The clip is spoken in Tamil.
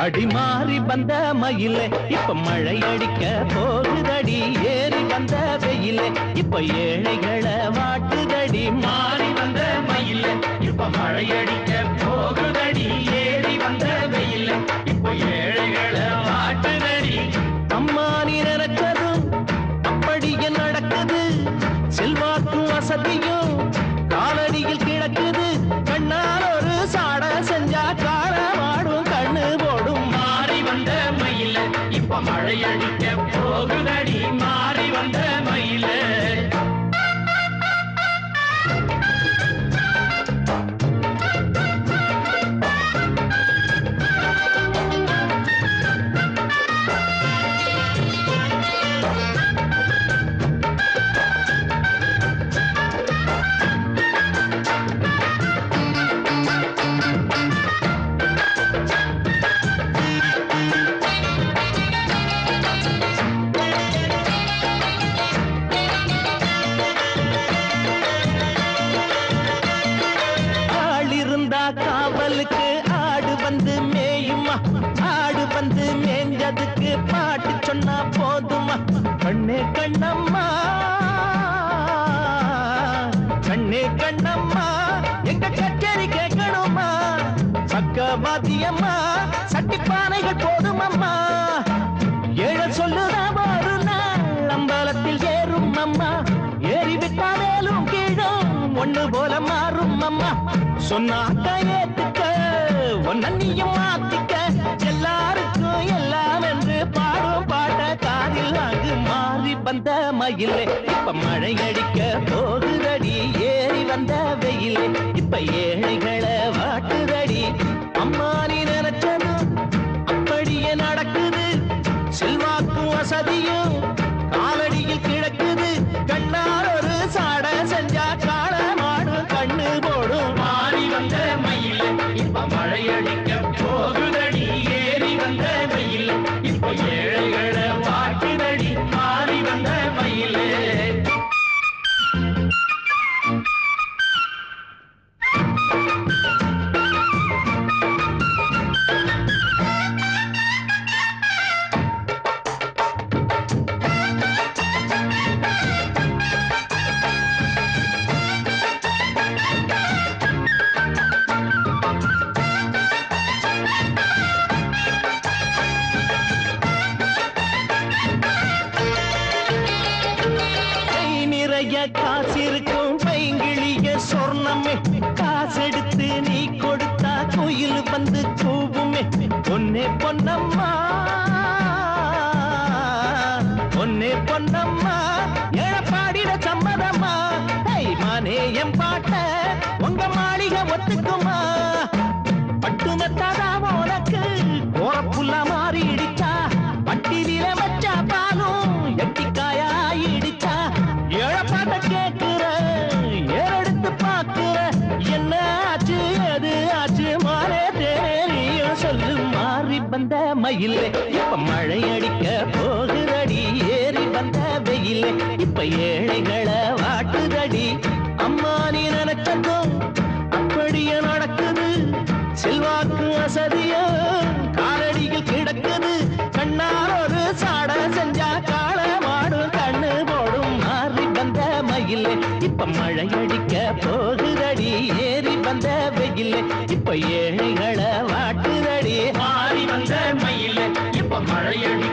அடி மாறி வந்த மயிலே இப்ப மழை அடிக்க போகுதடி ஏறி வந்த வெயிலே இப்ப ஏழைகளை வாட்டுதடி மாறி வந்த மயிலே இப்ப மழை அடிக்க போகுதடி ஏறி வந்த வெயிலே இப்ப ஏழைகளை வாட்டுதடி அம்மா நீ நினைச்சதும் அப்படியே நடக்குது செல்வாக்கும் வசதியும் காலடியில் கிடக்குது கண்ணால் ஒரு சாட செஞ்சா காண மாடும் கண்ணு போடும் மாறி வந்த மயில இப்ப மழை அடிக்க போகுதடி மாறி வந்த மயில ஆள் இருந்தா காவலுக்கு ஆடு வந்து மேயுமா ஆடு வந்து மேஞ்சதுக்கு பாட்டு சொன்னா போதுமா கண்ணே கண்ணம்மா கண்ணே கண்ணம்மா எங்க கச்சேரி கேட்கணுமா பக்கவாத்தியம்மா சட்டி பானைகள் போதுமம்மா ஏழ சொல்லுதா ஒரு நாள் அம்பலத்தில் ஏறும் அம்மா ஏறி விட்டா மேலும் கீழும் ஒண்ணு போல மாறும் அம்மா சொன்னாக்க ஏத்துக்க ஒன்னியும் மாத்திக்க எல்லாருக்கும் எல்லாம் என்று பாடும் பாட்ட காதில் அங்கு மாறி வந்த மயிலே இப்ப மழை அடிக்க போகுதடி ஏறி வந்த வெயிலே இப்ப ஏழைகளை வாட்டுதடி அம்மா நீ நினைச்சதும் அப்படியே நடக்குது செல்வாக்கும் வசதியும் காலடியில் கிடக்குது கண்ணால் ஒரு சாட செஞ்சா காண மாடும் கண்ணு போடும் மாறி வந்த மயில இப்ப மழை அடிக்க போகுதடி ஏறி வந்த மயில இப்ப ஏழைகளை வாட்டுதடி மாறி வந்த மயிலே கை நிறைய காசு இருக்கும் பைங்கிழிய சொர்ணமே காசெடுத்து நீ கொடுத்தா கோயில் வந்து கூவுமே பொன்னே பொன்னம்மா பொன்னே பொன்னம்மா எழப்பாடிட சம்மதம்மா ஐ மானே என் பாட்ட உங்க மாளிகை ஒத்துக்குமா பட்டுமத்தாதா உனக்கு கோரப்புள்ள மாறிடுச்சா பட்டிரில வச்சா பாலும் எட்டிக்காயாயிடுச்சா ஏழப்பாட்ட கேக்குற ஏறெடுத்து பாக்குற என்ன ஆச்சு எது ஆச்சு மாறே தேனையும் சொல்லு மாறி வந்த மயிலே இப்ப மழை அடிக்க போகுதடி ஏறி வந்த வெயிலே இப்ப ஏழைகளை வாட்டுதடி அம்மா நீ நினைச்சதும் அப்படியே நடக்குது செல்வாக்கு அசதியோ காலடியில் கிடக்குது கண்ணால் ஒரு சாட செஞ்சா கால மாடும் கண்ணு போடும் மாறி வந்த மயிலே இப்ப மழை அடிக்க போகுதடி ஏறி வந்த வெயிலே இப்ப ஏழைகளை வாட்டுதடி மாறி வந்த மயிலே இப்ப மழை அடிக்க